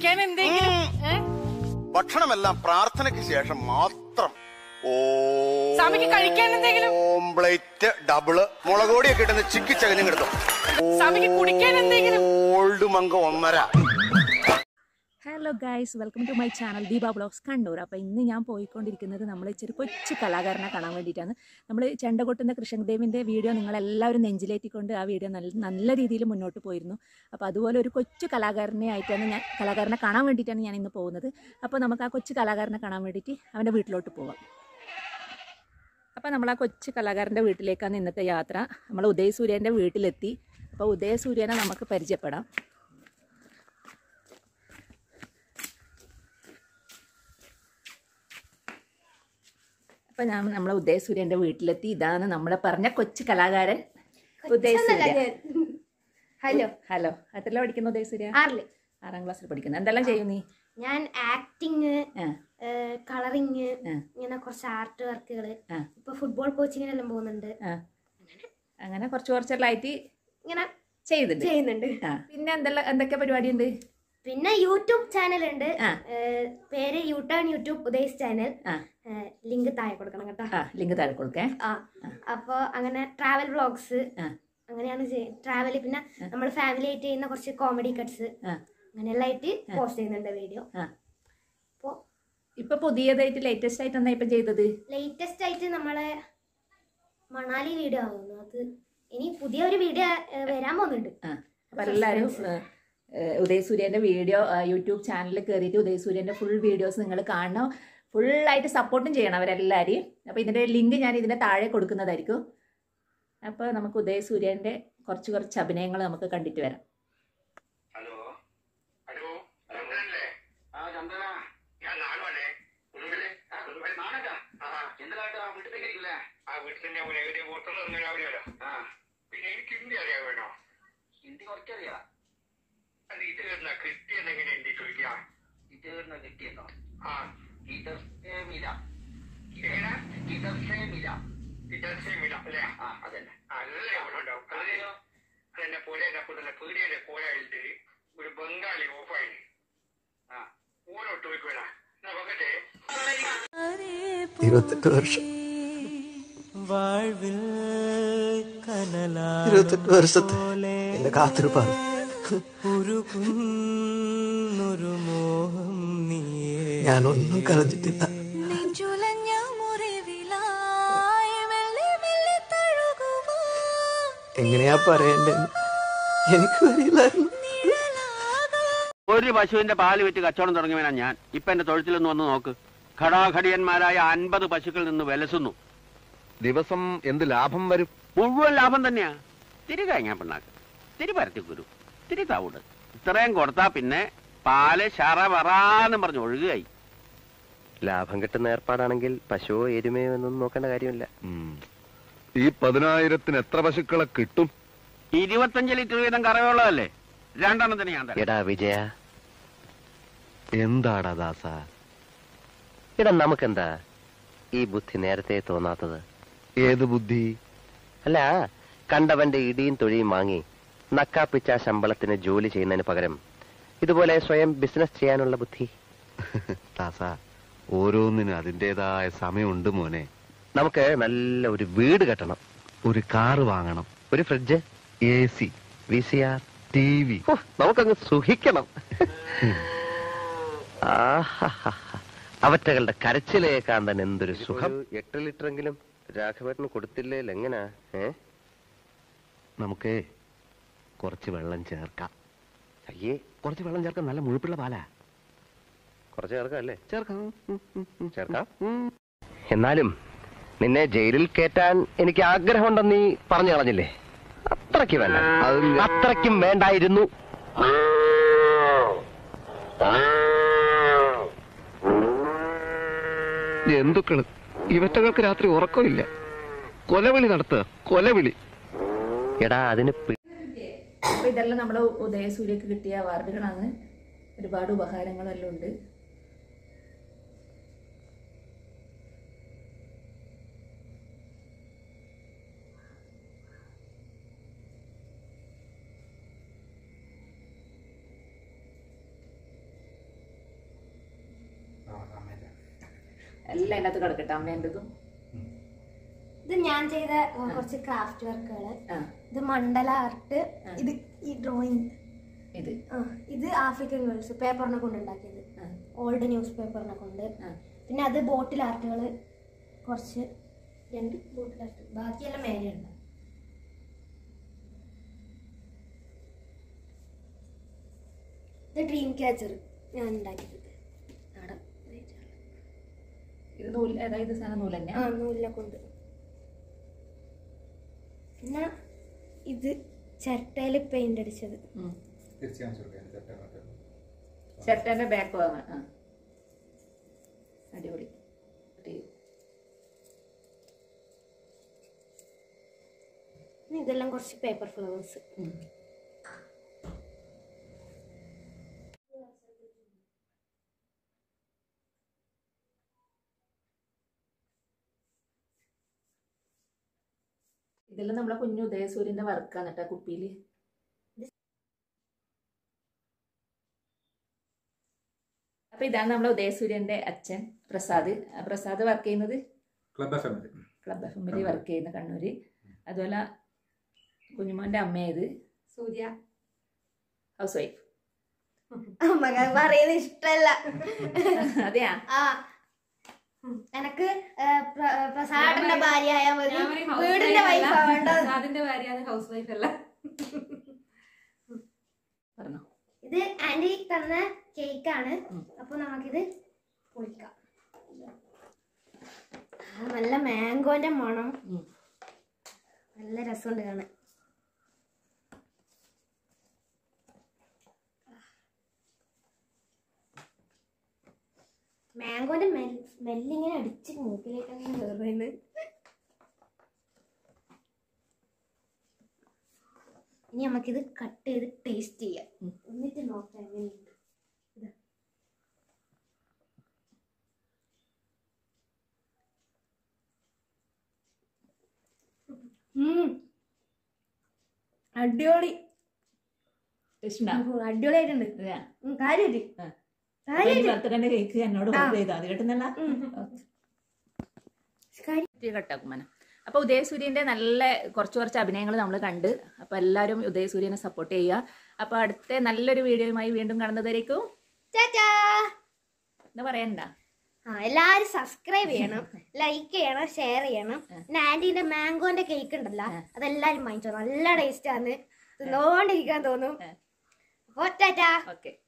കഴിക്കാൻ എന്തെങ്കിലും ഏ? ഭക്ഷണമെല്ലാം പ്രാർത്ഥനയ്ക്ക് ശേഷം മാത്രം സ്വാമിക്ക് കഴിക്കാൻ എന്തെങ്കിലും? ഓംപ്ലേറ്റ് ഡബിള് മുളക് പൊടിയൊക്കെ ഇട്ടുന്ന ചിക്കി ചകഞ്ഞും കിടത്തും സ്വാമിക്ക് കുടിക്കാൻ എന്തെങ്കിലും ഓൾഡ് മങ്ക ഒന്നര hello guys welcome to my channel Deepa blogs Kannur അപ്പോൾ ഇന്ന് ഞാൻ പോയിക്കൊണ്ടിരിക്കുന്നത് നമ്മൾ ഇച്ചിരി കൊച്ചു കലാകാരനെ കാണാൻ വേണ്ടിയിട്ടാണ് നമ്മൾ ചെണ്ടകൊട്ടുന്ന കൃഷ്ണദേവിൻ്റെ വീഡിയോ നിങ്ങളെല്ലാവരും നെഞ്ചിലേറ്റിക്കൊണ്ട് ആ വീഡിയോ നല്ല നല്ല രീതിയിൽ മുന്നോട്ട് പോയിരുന്നു അപ്പോൾ അതുപോലെ ഒരു കൊച്ചു കലാകാരനെ ആയിട്ടാണ് ഞാൻ കലാകാരനെ കാണാൻ വേണ്ടിയിട്ടാണ് ഞാൻ ഇന്ന് പോകുന്നത് അപ്പോൾ നമുക്ക് ആ കൊച്ചു കലാകാരനെ കാണാൻ വേണ്ടിയിട്ട് അവൻ്റെ വീട്ടിലോട്ട് പോവാം അപ്പോൾ നമ്മൾ ആ കൊച്ചു കലാകാരൻ്റെ വീട്ടിലേക്കാണ് ഇന്നത്തെ യാത്ര നമ്മൾ ഉദയസൂര്യൻ്റെ വീട്ടിലെത്തി അപ്പോൾ ഉദയസൂര്യനെ നമുക്ക് പരിചയപ്പെടാം അപ്പൊ ഞാൻ നമ്മളെ ഉദയസൂര്യന്റെ വീട്ടിലെത്തി ഇതാണ് നമ്മളെ പറഞ്ഞ കൊച്ചു കലാകാരൻ ഉദയസൂര്യ ഹലോ ഹലോ എത്രല്ല പഠിക്കുന്ന ഉദയസൂര്യ ആറില് ആറാം ക്ലാസ്സിൽ പഠിക്കുന്നു എന്തെല്ലാം ചെയ്യും നീ ഞാൻ ആക്ടിങ് ആ, കളറിങ് ആ. ഇങ്ങനെ കുറച്ച് ആർട്ട് വർക്കുകൾ ആ. ഇപ്പൊ ഫുട്ബോൾ കോച്ചിങ്ങിനെല്ലാം പോകുന്നുണ്ട് ആ. അങ്ങനെ കുറച്ച് കുറച്ചെല്ലാം ആയിട്ട് ഇങ്ങനെ ചെയ്യുന്നുണ്ട് ചെയ്യുന്നുണ്ട് ആ പിന്നെ എന്തെല്ലാം എന്തൊക്കെ പരിപാടി ഉണ്ട് പിന്നെ യൂട്യൂബ് ചാനൽ ഉണ്ട് ആ. ഏഹ്, പേര് യൂട്ടേൺ യൂട്യൂബ് ഉദയ്സ് ചാനൽ ആ ലിങ്ക് താഴെ കൊടുക്കണം കേട്ടോ ആ ലിങ്ക് താഴെ കൊടുക്കേ ആ അപ്പൊ അങ്ങനെ ട്രാവൽ വ്ളോഗ്സ് ആ അങ്ങനെയാണ് ട്രാവൽ പിന്നെ നമ്മൾ ഫാമിലി ആയിട്ട് ചെയ്യുന്ന കുറച്ച് കോമഡി കട്ട്സ് ആ അങ്ങനെയെല്ലാം ആയിട്ട് പോസ്റ്റ് ചെയ്യുന്നുണ്ട് വീഡിയോ ആ അപ്പോൾ ഇപ്പൊ പുതിയതായിട്ട് ലേറ്റസ്റ്റ് ആയിട്ട് എന്നാ ഇപ്പൊ ചെയ്തത് ലേറ്റസ്റ്റ് ആയിട്ട് നമ്മളെ മണാലി വീഡിയോ ആവുന്നു അത് ഇനി പുതിയ ഒരു വീഡിയോ വരാൻ പോകുന്നുണ്ട് ആ അപ്പൊ എല്ലാവരും ഉദയസൂര്യന്റെ വീഡിയോ യൂട്യൂബ് ചാനലിൽ കയറിയിട്ട് ഉദയസൂര്യന്റെ ഫുൾ വീഡിയോസ് നിങ്ങൾ കാണണം ഫുള്ളായിട്ട് സപ്പോർട്ടും ചെയ്യണം അവരെല്ലാവരെയും അപ്പോൾ ഇതിന്റെ ലിങ്ക് ഞാൻ ഇതിന്റെ താഴെ കൊടുക്കുന്നതായിരിക്കും അപ്പോൾ നമുക്ക് ഉദയസൂര്യന്റെ കുറച്ച് കുറച്ച് അഭിനയങ്ങൾ നമുക്ക് കണ്ടിട്ട് വരാം ഹലോ ഹലോ ചന്ദ്രനല്ലേ ആ ചന്ദ്രന ഞാൻ നാളുവാണേ കുടുംബിലെ ആ കുടുംബിലെ നാണക്കാ ആ എന്തിനായിട്ട് ആ വീട്ടിലേക്ക് ഇരിക്കില്ലേ ആ വീട്ടിൽ തന്നെ അവനെ എവിടെ പുറത്തുനിന്ന് ഒന്നും രാവിലെയല്ലോ ആ പിന്നെ എനിക്ക് ഹിന്ദി അറിയാൻ വേണോ ഹിന്ദി കുറച്ചറിയാം അത് ഇത് വരുന്ന കിട്ടിയെന്ന് എങ്ങനെ ഹിന്ദി ചോദിക്കുക ഇത് വരുന്ന കിട്ടിയെന്നോ ആ ഇതർ മില ഏതാ ഇതർ മില ഇതർ മില അല്ലേ ആ അതന്നെ അല്ലേ അവിടെ ഉണ്ടാവും അതെയോ അതെന്നെ പോലെ എന്നെ കൂടെ പീടിയുടെ കോലായിട്ട് ഒരു ബംഗാളി ഓഫായി ആ ഓരോട്ട് പോയിക്കോടാ എന്നാ നോക്കട്ടെ ഇരുപത്തെട്ട് വർഷം வாழ்வில் കനലാ ഇരുപത്തെട്ട് വർഷത്തെ എന്റെ കാത്തിരിപ്പാണ് ഉരുകുന്നൊരു മോഹം നീയേ ഞാനൊന്നും കളഞ്ഞിട്ടില്ല നെഞ്ചുലഞ്ഞ മുറിവിലായി മെല്ലെ മെല്ലെ തഴുകുവാൻ എങ്ങനെയാ പറയണ്ടെന്ന് എനിക്ക് അറിയില്ലായിരുന്നു ഒരു പശുവിന്റെ പാല് വിറ്റ് കച്ചവടം തുടങ്ങിയവനാ ഞാൻ ഇപ്പൊ എന്റെ തൊഴുത്തിലൊന്ന് വന്ന് നോക്ക് ഘടാഘടിയന്മാരായ അൻപത് പശുക്കൾ നിന്ന് വിലസുന്നു ദിവസം എന്ത് ലാഭം വരും മുഴുവൻ ലാഭം തന്നെയാ തിരി കഴിഞ്ഞാ പിണ്ണാക്ക് തിരി പരത്തിക്കുരു തിരി തവിട് ഇത്രയും കൊടുത്താ പിന്നെ പാല് ശറ വറാന്നും പറഞ്ഞ് ഒഴുകുകയായി ലാഭം കിട്ടുന്ന ഏർപ്പാടാണെങ്കിൽ പശുവോ എരുമയോ എന്നൊന്നും നോക്കേണ്ട കാര്യമില്ല ഈ പതിനായിരത്തിന് എത്ര പശുക്കളെ കിട്ടും ഇരുപത്തഞ്ച് ലിറ്റർ വീതം കറവുള്ളതല്ലേ രണ്ടെണ്ണത്തിന് ഞാൻ തരാം എടാ വിജയ എന്താടാ ദാസ എടാ നമുക്കെന്താ ഈ ബുദ്ധി നേരത്തെ തോന്നാത്തത് ഏത് ബുദ്ധി അല്ല കണ്ടവന്റെ ഇടിയും തൊഴിയും വാങ്ങി നക്കാപ്പിച്ച ശമ്പളത്തിന് ജോലി ചെയ്യുന്നതിന് പകരം ഇതുപോലെ സ്വയം ബിസിനസ് ചെയ്യാനുള്ള ബുദ്ധി ദാസ ഓരോന്നിനും അതിൻ്റെതായ സമയമുണ്ട് മോനെ നമുക്ക് നല്ല ഒരു വീട് കെട്ടണം ഒരു കാറ് വാങ്ങണം ഒരു fridge A C V C R T V നമുക്കങ്ങ് സുഖിക്കണം ആഹാഹാ. അവറ്റകളുടെ കരച്ചിലേക്കാൻ തന്നെ എന്തൊരു സുഖം എട്ട് ലിറ്ററെങ്കിലും രാഘവേട്ടന് കൊടുത്തില്ലേ എങ്ങനാ ഏ നമുക്ക് കുറച്ച് വെള്ളം ചേർക്കാം അയ്യേ കുറച്ച് വെള്ളം ചേർക്കാം നല്ല മുഴുപ്പുള്ള പാലാ കുറച്ച് ചേർക്കാം അല്ലേ ചേർക്കാം ഉം, ഉം, ഉം. ചേർക്കാം എന്നാലും നിന്നെ ജയിലിൽ കയറ്റാൻ എനിക്ക് ആഗ്രഹമുണ്ടെന്ന് നീ പറഞ്ഞു കളഞ്ഞില്ലേ അത്രയ്ക്ക് വേണ്ട അതില്ല. അത്രയ്ക്കും വേണ്ടായിരുന്നു ജന്തുക്കള് ഇവറ്റകൾക്ക് രാത്രി ഉറക്കമില്ല കൊലവിളി നടത്തുക കൊലവിളി എടാ അതിന് പി- അപ്പോൾ ഇതെല്ലാം നമ്മുടെ ഉദയസൂര്യക്ക് കിട്ടിയ അവാർഡുകളാണ് ഒരുപാട് ഉപഹാരങ്ങളെല്ലാം ഉണ്ട് എല്ലാം അതിനകത്ത് കിടക്കട്ടെ അമ്മേൻ്റെതും ഇത് ഞാൻ ചെയ്ത ആ, കുറച്ച് ക്രാഫ്റ്റ് വർക്കുകൾ ആ ഇത് മണ്ഡല ആർട്ട് ഇത് ഈ ഡ്രോയിങ് ഇത് ആ ഇത് ആഫ്രിക്കൻ ഗേൾസ് പേപ്പറിനെ കൊണ്ട് ഉണ്ടാക്കിയത് ആ. ഓൾഡ് ന്യൂസ് പേപ്പറിനെ കൊണ്ട് ആ. പിന്നെ അത് ബോട്ടിൽ ആർട്ടുകൾ കുറച്ച് രണ്ട് ബോട്ടിൽ ആർട്ട് ബാക്കിയെല്ലാം മേലെയുണ്ട് ഇത് ഡ്രീം ക്യാച്ചർ ഞാൻ ഉണ്ടാക്കിയത് അവിടെ ഇത് നൂല് അതായത് സാധനം നൂല് തന്നെ ആ നൂലിനെ കൊണ്ട് പിന്നെ ഇത് ചിരട്ടയിൽ പെയിന്റ് അടിച്ചത് ഷർട്ടന്റെ ബാക്ക് വാങ്ങാൻ ആ അടിപൊളി അടി- പിന്നെ ഇതെല്ലാം കുറച്ച് പേപ്പർ ഫ്ലവേഴ്സ് ഉം. ഇതെല്ലാം നമ്മളെ കുഞ്ഞു ഉദയസൂര്യന്റെ വർക്കാണ് കേട്ടോ കുപ്പിയില് അപ്പൊ ഇതാണ് നമ്മളെ ഉദയസൂര്യന്റെ അച്ഛൻ പ്രസാദ് ആ പ്രസാദ് വർക്ക് ചെയ്യുന്നത് club F M club F എമ്മിൽ വർക്ക് ചെയ്യുന്ന കണ്ണൂര് അതുപോലെ കുഞ്ഞുമോന്റെ അമ്മയത് സൂര്യ ഹൗസ് വൈഫ് അമ്മക്ക് പറയുന്നത് ഇഷ്ടല്ല അതെയാ ആ എനക്ക് പ്രസാദന്റെ ഭാര്യ ആയാൽ മതി വീടിന്റെ വൈഫ് ആവേണ്ട അതിന്റെ ഭാര്യ ഹൗസ് വൈഫ് അല്ല പറഞ്ഞോ ഇത് ആന്റി തന്ന കേക്കാണ് അപ്പൊ നമുക്കിത് പൊളിക്കാം ആ, നല്ല മാംഗോന്റെ മണം ഉം. നല്ല രസമുണ്ട് കാണാൻ മാംഗോന്റെ സ്മെല്ലിങ്ങനെ അടിച്ച് മൂക്കിലേക്ക് അങ്ങനെ കയറുന്നത് ഇനി നമുക്കിത് കട്ട് ചെയ്ത് ടേസ്റ്റ് ചെയ്യാം എന്നിട്ട് നോക്കാം എങ്ങനെയുണ്ട് ഇതാ. ഉം. അടിപൊളി ടേസ്റ്റ് ഉം, അടിപൊളിയായിട്ടുണ്ട് അതെയാ ഉം, കാര്യായിട്ട് ആ. കാര്യായിട്ട് ബർത്ത്ഡേന്റെ കേക്ക് എന്നോട് ഓർഡർ ചെയ്തു അത് കിട്ടുന്നല്ല കാര്യം കട്ടാക്കുമന അപ്പൊ ഉദയസൂര്യന്റെ നല്ല കുറച്ച് കുറച്ച് അഭിനയങ്ങൾ നമ്മൾ കണ്ട് അപ്പൊ എല്ലാവരും ഉദയസൂര്യനെ സപ്പോർട്ട് ചെയ്യുക അപ്പൊ അടുത്ത നല്ലൊരു വീഡിയോയുമായി വീണ്ടും കാണുന്നതായിരിക്കും ടാറ്റാ എന്താ പറയണ്ട ആ എല്ലാരും സബ്സ്ക്രൈബ് ചെയ്യണം ലൈക്ക് ചെയ്യണം ഷെയർ ചെയ്യണം പിന്നെ ആന്റീന്റെ മാംഗോന്റെ കേക്ക് ഉണ്ടല്ലോ അതെല്ലാരും വാങ്ങിച്ചോ നല്ല ടേസ്റ്റ് ആണ് തിന്നോണ്ടിരിക്കാൻ തോന്നും അപ്പൊ ടാറ്റാ ഓക്കെ